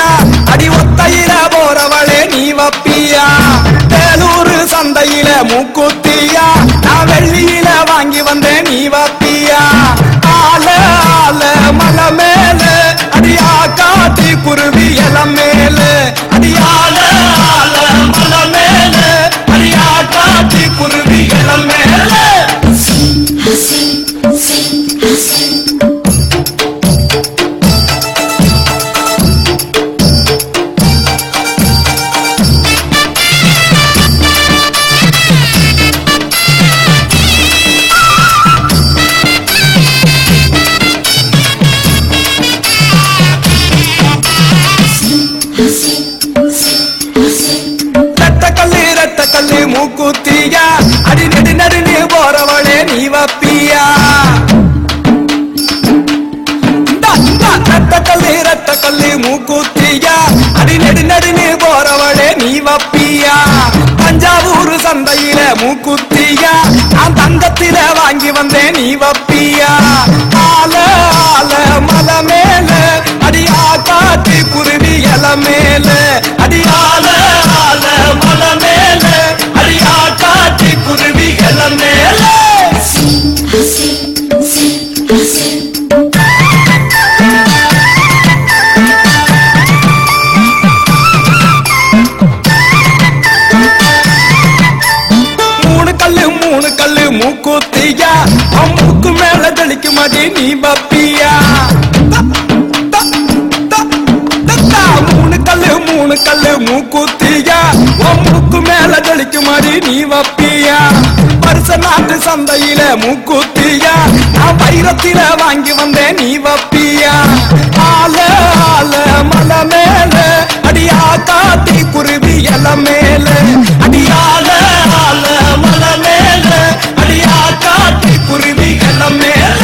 மூக்குத்தியா அடி ஒத்தையில போறவளே நீ வப்பியா வேலூர் சந்தையில மூக்குத்தியா நான் வெள்ளியில வாங்கி வந்தேன் நீ வப்பியா ஆல ஆல மலை மேல அடியா காட்டி குருவி இலம் மேல அடியால ஆல மலை மேல அடியா காட்டி குருவி இலம் மேல ரத்த கல்லு ரத்த கல்லு மூக்குத்தியா அடி நெடு நடுன்னு போறவளே நீ வப்பியா இந்தா, இந்தா, ரத்த கல்லு ரத்த கல்லு மூக்குத்தியா அடி நெடு நடுன்னு போறவளே நீ வப்பியா தஞ்சாவூர் சந்தையில மூக்குத்தியா நான் தங்கத்தில வாங்கி வந்தேன் நீ வப்பியா ஆல ஆல மலை மேல அடியா காட்டு குருவி இல மேல அடியால ஆல மலை மேல அடியா காட்டு குருவி இல மேல மூணு கல்லு மூணு கல்லு மூக்குத்தியா உன் மூக்கு மேல தெளிக்க மாட்டே நீ பப்பியா த, த, த, த, த. மூணு கல்லு மூணு கல்லு மூக்குத்தியா உன் மூக்கு மேல தெளிக்க மாட்டே நீ வப்பியா பரிச நாட்டு சந்தையில மூக்குத்தியா நான் வைரத்தில வாங்கி வந்தேன் நீ வப்பியா ஆல ஆல மலை மேல அடியா காட்டி குருவி இல மேல அடியால ஆல மலை மேல அடியா காட்டி குருவி இல மேல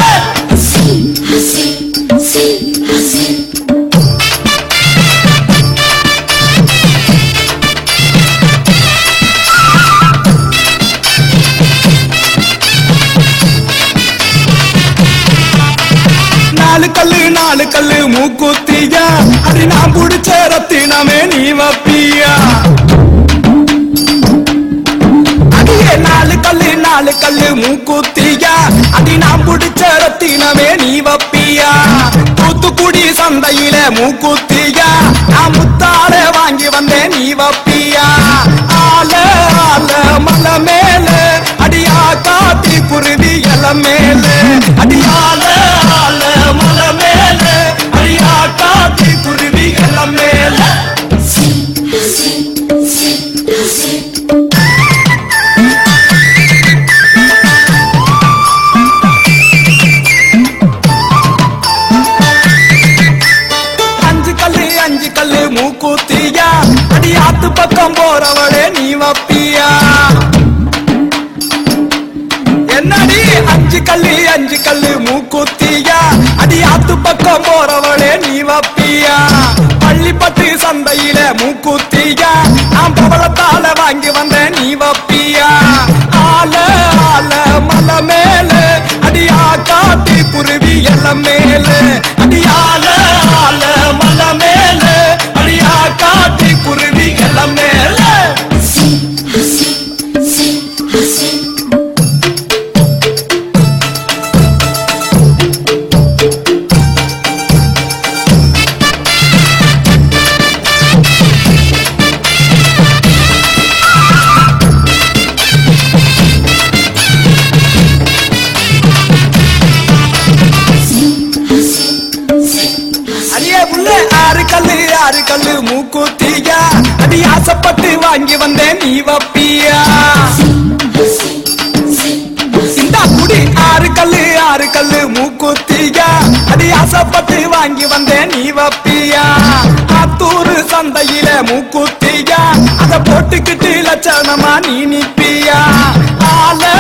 நாலு கல்லு நாலு கல்லு மூக்குத்தியா அது நான் புடிச்ச ரத்தினமே நீ வப்பியா அடியே நாலு கல்லு நாலு கல்லு மூக்குத்தியா அடி நான் புடிச்ச ரத்தினமே நீ வப்பியா தூத்துக்குடி சந்தையில மூக்குத்தியா நான் முத்தால வாங்கி வந்தேன் நீ வப்பியா ஆல ஆல மலை மேல அடியா காட்டி குருவி இல மேல அடியால ஆல மலை மேல அடியா காட்டி குருவி இல மேல அஞ்சு கல்லு அஞ்சு கல்லு மூக்குத்தியா அடி ஆத்து பக்கம் போறவளே நீ வப்பியா என்னடி அஞ்சு கல்லு அஞ்சு கல்லு மூக்குத்தியா அடி ஆத்து பக்கம் போறவளே நீ வப்பியா பள்ளிப்பட்டு சந்தையில மூக்குத்தியா நான் பவளத்தால வாங்கி வந்தேன் நீ வப்பியா ஆல ஆல மலை மேல அடியா காட்டி குருவி இல மேல அடியால ஆல மலை மேல அடியா காட்டி குருவி இல மேல அடியே புள்ள ஆறு கல்லு ஆறு கல்லு மூக்குத்தியா அடி ஆசைப்பட்டு வாங்கி வந்தேன் நீ வப்பியா இந்த குடி ஆறு கல்லு ஆறு கல்லு மூக்குத்தியா அடி ஆசைப்பட்டு வாங்கி வந்தேன் நீ வப்பியா ஆத்தூர் சந்தையில மூக்குத்தியா அத போட்டுக்கிட்டு லட்சணமா நீ நிப்பியா ஆல